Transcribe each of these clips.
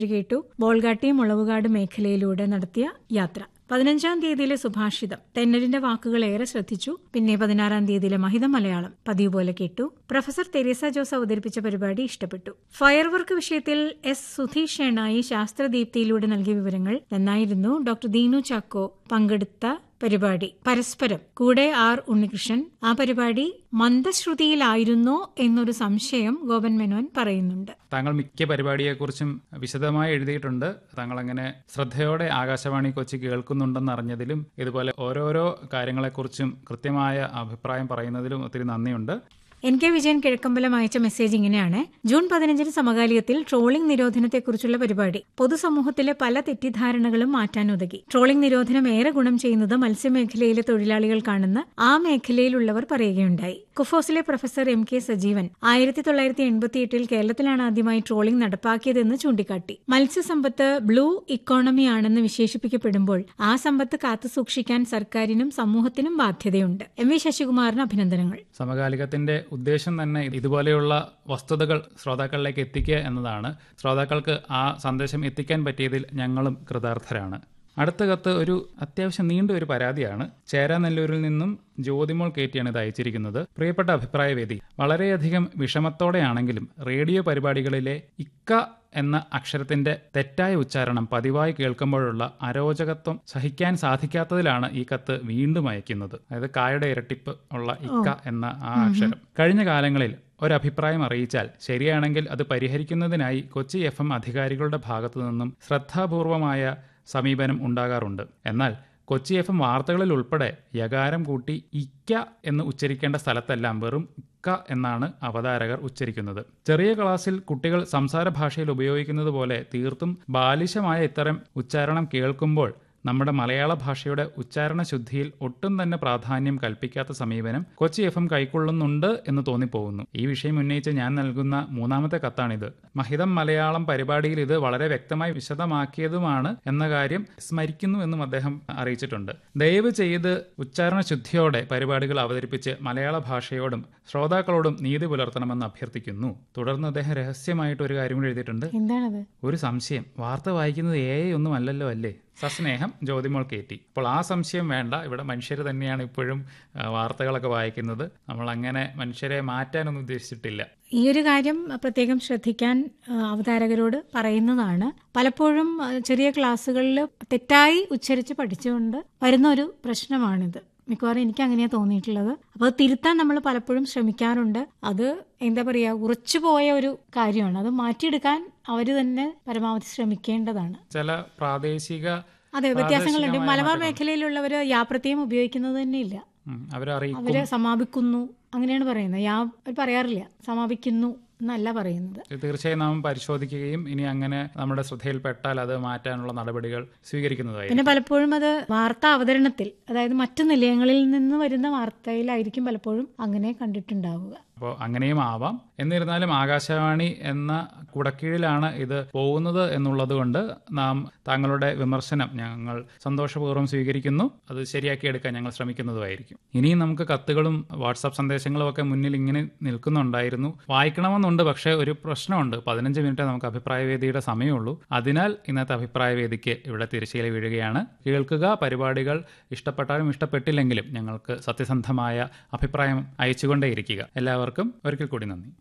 കേട്ടു ബോൾഗാട്ടി മുളവുകാട് മേഖലയിലൂടെ നടത്തിയ യാത്ര പതിനഞ്ചാം തീയതിയിലെ സുഭാഷിതം തെന്നലിന്റെ വാക്കുകൾ ഏറെ ശ്രദ്ധിച്ചു പിന്നെ പതിനാറാം തീയതിയിലെ മഹിതം മലയാളം പതിവ് പോലെ കേട്ടു പ്രൊഫസർ തെരേസ ജോസ് അവതരിപ്പിച്ച പരിപാടി ഇഷ്ടപ്പെട്ടു ഫയർ വർക്ക് വിഷയത്തിൽ എസ് സുധീഷ് ഷേണായി ശാസ്ത്രദീപ്തിയിലൂടെ നൽകിയ വിവരങ്ങൾ നന്നായിരുന്നു ഡോക്ടർ ദീനു ചാക്കോ പങ്കെടുത്ത പരിപാടി പരസ്പരം കൂടെ ആർ ഉണ്ണികൃഷ്ണൻ ആ പരിപാടി മന്ദശ്രുതിയിലായിരുന്നോ എന്നൊരു സംശയം ഗോപൻ മേനോൻ പറയുന്നുണ്ട് താങ്കൾ മിക്ക പരിപാടിയെക്കുറിച്ചും വിശദമായി എഴുതിയിട്ടുണ്ട് താങ്കൾ അങ്ങനെ ശ്രദ്ധയോടെ ആകാശവാണി കൊച്ചി കേൾക്കുന്നുണ്ടെന്ന് അറിഞ്ഞതിലും ഇതുപോലെ ഓരോരോ കാര്യങ്ങളെക്കുറിച്ചും കൃത്യമായ അഭിപ്രായം പറയുന്നതിലും ഒത്തിരി നന്ദിയുണ്ട് എൻ കെ വിജയൻ കിഴക്കമ്പലം അയച്ച മെസ്സേജ് ഇങ്ങനെയാണ് ജൂൺ പതിനഞ്ചിന് സമകാലികത്തിൽ ട്രോളിംഗ് നിരോധനത്തെക്കുറിച്ചുള്ള പരിപാടി പൊതുസമൂഹത്തിലെ പല തെറ്റിദ്ധാരണകളും മാറ്റാനുതകി ട്രോളിംഗ് നിരോധനം ഏറെ ഗുണം ചെയ്യുന്നത് മത്സ്യമേഖലയിലെ തൊഴിലാളികൾക്കാണെന്ന് ആ മേഖലയിലുള്ളവർ പറയുകയുണ്ടായി കുഫോസിലെ പ്രൊഫസർ എം കെ സജീവൻ ആയിരത്തി തൊള്ളായിരത്തി എൺപത്തിയെട്ടിൽ കേരളത്തിലാണ് ആദ്യമായി ട്രോളിംഗ് നടപ്പാക്കിയതെന്ന് ചൂണ്ടിക്കാട്ടി മത്സ്യസമ്പത്ത് ബ്ലൂ ഇക്കോണമിയാണെന്ന് വിശേഷിപ്പിക്കപ്പെടുമ്പോൾ ആ സമ്പത്ത് കാത്തുസൂക്ഷിക്കാൻ സർക്കാരിനും സമൂഹത്തിനും ബാധ്യതയുണ്ട് എം വി ശശികുമാറിന് അഭിനന്ദനങ്ങൾ സമകാലികത്തിന്റെ ഉദ്ദേശം തന്നെ ഇതുപോലെയുള്ള വസ്തുതകൾ ശ്രോതാക്കളിലേക്ക് എത്തിക്കുക എന്നതാണ് ശ്രോതാക്കൾക്ക് ആ സന്ദേശം എത്തിക്കാൻ പറ്റിയതിൽ ഞങ്ങളും കൃതാർത്ഥരാണ് അടുത്ത കത്ത് ഒരു അത്യാവശ്യം നീണ്ട ഒരു പരാതിയാണ് ചേരാനെല്ലൂരിൽ നിന്നും ജ്യോതിമോൾ കയറ്റിയാണ് ഇത് അയച്ചിരിക്കുന്നത് പ്രിയപ്പെട്ട അഭിപ്രായവേദി വളരെയധികം വിഷമത്തോടെയാണെങ്കിലും റേഡിയോ പരിപാടികളിലെ ഇക്ക എന്ന അക്ഷരത്തിന്റെ തെറ്റായ ഉച്ചാരണം പതിവായി കേൾക്കുമ്പോഴുള്ള അരോചകത്വം സഹിക്കാൻ സാധിക്കാത്തതിലാണ് ഈ കത്ത് വീണ്ടും അയക്കുന്നത് അതായത് കായുടെ ഇരട്ടിപ്പ് ഉള്ള ഇക്ക എന്ന ആ അക്ഷരം കഴിഞ്ഞ കാലങ്ങളിൽ ഒരഭിപ്രായം അറിയിച്ചാൽ ശരിയാണെങ്കിൽ അത് പരിഹരിക്കുന്നതിനായി കൊച്ചി എഫ് എം അധികാരികളുടെ ഭാഗത്തു നിന്നും ശ്രദ്ധാപൂർവമായ സമീപനം ഉണ്ടാകാറുണ്ട് എന്നാൽ കൊച്ചി എഫ് എം വാർത്തകളിൽ ഉൾപ്പെടെ യകാരം കൂട്ടി ഇക്ക എന്ന് ഉച്ചരിക്കേണ്ട സ്ഥലത്തെല്ലാം വെറും ഇക്ക എന്നാണ് അവതാരകർ ഉച്ചരിക്കുന്നത് ചെറിയ ക്ലാസ്സിൽ കുട്ടികൾ സംസാര ഭാഷയിൽ ഉപയോഗിക്കുന്നത് പോലെ തീർത്തും ബാലിശമായ ഇത്തരം ഉച്ചാരണം കേൾക്കുമ്പോൾ നമ്മുടെ മലയാള ഭാഷയുടെ ഉച്ചാരണ ശുദ്ധിയിൽ ഒട്ടും തന്നെ പ്രാധാന്യം കൽപ്പിക്കാത്ത സമീപനം കൊച്ചി എഫ് എം കൈക്കൊള്ളുന്നുണ്ട് എന്ന് തോന്നിപ്പോകുന്നു ഈ വിഷയം ഉന്നയിച്ച് ഞാൻ നൽകുന്ന മൂന്നാമത്തെ കത്താണിത് മഹിതം മലയാളം പരിപാടിയിൽ ഇത് വളരെ വ്യക്തമായി വിശദമാക്കിയതുമാണ് എന്ന കാര്യം സ്മരിക്കുന്നു എന്നും അദ്ദേഹം അറിയിച്ചിട്ടുണ്ട് ദയവ് ചെയ്ത് ഉച്ചാരണ ശുദ്ധിയോടെ പരിപാടികൾ അവതരിപ്പിച്ച് മലയാള ഭാഷയോടും ശ്രോതാക്കളോടും നീതി പുലർത്തണമെന്ന് അഭ്യർത്ഥിക്കുന്നു തുടർന്ന് അദ്ദേഹം രഹസ്യമായിട്ട് ഒരു കാര്യം കൂടി എഴുതിയിട്ടുണ്ട് എന്താണത് ഒരു സംശയം വാർത്ത വായിക്കുന്നത് എ ഒന്നും അല്ലല്ലോ അല്ലേ സസ്നേഹം ജ്യോതിമോൾ കയറ്റി അപ്പോൾ ആ സംശയം വേണ്ട ഇവിടെ മനുഷ്യർ തന്നെയാണ് ഇപ്പോഴും ആ, വാർത്തകളൊക്കെ വായിക്കുന്നത് നമ്മൾ അങ്ങനെ മനുഷ്യരെ മാറ്റാനൊന്നും ഉദ്ദേശിച്ചിട്ടില്ല ഈ ഒരു കാര്യം പ്രത്യേകം ശ്രദ്ധിക്കാൻ ആ, അവതാരകരോട് പറയുന്നതാണ് പലപ്പോഴും ആ, ചെറിയ ക്ലാസ്സുകളിൽ തെറ്റായി ഉച്ചരിച്ച് പഠിച്ചുകൊണ്ട് വരുന്ന ഒരു പ്രശ്നമാണിത് മിക്കവാറും എനിക്ക് അങ്ങനെയാണ് തോന്നിയിട്ടുള്ളത് അപ്പോൾ അത് തിരുത്താൻ നമ്മൾ പലപ്പോഴും ശ്രമിക്കാറുണ്ട് അത് എന്താ പറയുക ഉറച്ചു പോയ ഒരു കാര്യമാണ് അത് മാറ്റിയെടുക്കാൻ അവർ തന്നെ പരമാവധി ശ്രമിക്കേണ്ടതാണ് ചില പ്രാദേശിക അതെ വ്യത്യാസങ്ങളുണ്ട് മലബാർ മേഖലയിലുള്ളവർ യാപ്രത്യം ഉപയോഗിക്കുന്നത് തന്നെ ഇല്ല ഉം, അവരെ അറിയിക്കും അവര് സമാപിക്കുന്നു അങ്ങനെയാണ് പറയുന്നത് യാ അവർ പറയാറില്ല സമാപിക്കുന്നു എന്നല്ല പറയുന്നത് തീർച്ചയായും നാം പരിശോധിക്കുകയും ഇനി അങ്ങനെ നമ്മുടെ ശ്രദ്ധയിൽപ്പെട്ടാൽ അത് മാറ്റാനുള്ള നടപടികൾ സ്വീകരിക്കുന്നതായിരിക്കും പിന്നെ പലപ്പോഴും അത് വാർത്താ അവതരണത്തിൽ അതായത് മറ്റു നിലയങ്ങളിൽ നിന്ന് വരുന്ന വാർത്തയിലായിരിക്കും പലപ്പോഴും അങ്ങനെ കണ്ടിട്ടുണ്ടാവുക അപ്പോൾ അങ്ങനെയും ആവാം എന്നിരുന്നാലും ആകാശവാണി എന്ന കുടക്കീഴിലാണ് ഇത് പോകുന്നത് എന്നുള്ളത് കൊണ്ട് നാം താങ്കളുടെ വിമർശനം ഞങ്ങൾ സന്തോഷപൂർവ്വം സ്വീകരിക്കുന്നു അത് ശരിയാക്കിയെടുക്കാൻ ഞങ്ങൾ ശ്രമിക്കുന്നതുമായിരിക്കും ഇനിയും നമുക്ക് കത്തുകളും വാട്സാപ്പ് സന്ദേശങ്ങളും ഒക്കെ മുന്നിൽ ഇങ്ങനെ നിൽക്കുന്നുണ്ടായിരുന്നു വായിക്കണമെന്നുണ്ട് പക്ഷേ ഒരു പ്രശ്നമുണ്ട് പതിനഞ്ച് മിനിറ്റ് നമുക്ക് അഭിപ്രായവേദിയുടെ സമയമുള്ളൂ അതിനാൽ ഇന്നത്തെ അഭിപ്രായവേദിക്ക് ഇവിടെ തിരശ്ശീല വീഴുകയാണ് കേൾക്കുക പരിപാടികൾ ഇഷ്ടപ്പെട്ടാലും ഇഷ്ടപ്പെട്ടില്ലെങ്കിലും ഞങ്ങൾക്ക് സത്യസന്ധമായ അഭിപ്രായം അയച്ചുകൊണ്ടേയിരിക്കുക എല്ലാവർക്കും ഒരിക്കൽ കൂടി നന്ദി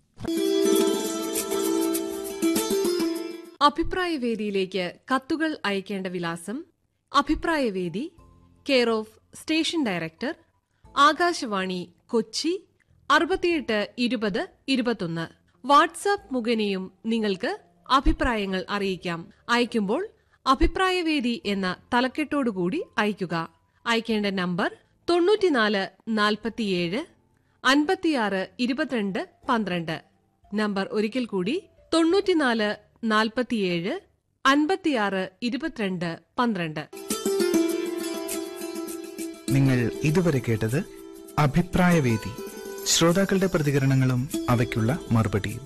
അഭിപ്രായവേദിയിലേക്ക് കത്തുകൾ അയക്കേണ്ട വിലാസം അഭിപ്രായവേദി care of station director Akashvani Kochi അറുപത്തിയെട്ട് ഇരുപത് ഇരുപത്തൊന്ന് വാട്സാപ്പ് മുഖേനയും നിങ്ങൾക്ക് അഭിപ്രായങ്ങൾ അറിയിക്കാം അയക്കുമ്പോൾ അഭിപ്രായവേദി എന്ന തലക്കെട്ടോടുകൂടി അയക്കുക അയക്കേണ്ട നമ്പർ തൊണ്ണൂറ്റിനാല് നാൽപ്പത്തിയേഴ് അൻപത്തിയാറ് ഇരുപത്തിരണ്ട് പന്ത്രണ്ട് നമ്പർ ഒരിക്കൽ കൂടി തൊണ്ണൂറ്റിനാല് നാൽപ്പത്തിയേഴ് അൻപത്തിയാറ് ഇരുപത്തിരണ്ട് പന്ത്രണ്ട് നിങ്ങൾ ഇതുവരെ കേട്ടത് അഭിപ്രായവേദി ശ്രോതാക്കളുടെ പ്രതികരണങ്ങളും അവയ്ക്കുള്ള മറുപടിയും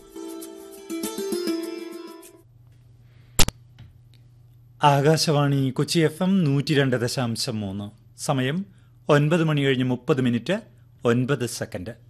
ആകാശവാണി കൊച്ചി എഫ് എം നൂറ്റി രണ്ട് ദശാംശം മൂന്ന് സമയം ഒൻപത് മണി കഴിഞ്ഞ് മുപ്പത് മിനിറ്റ് ഒൻപത് സെക്കൻഡ്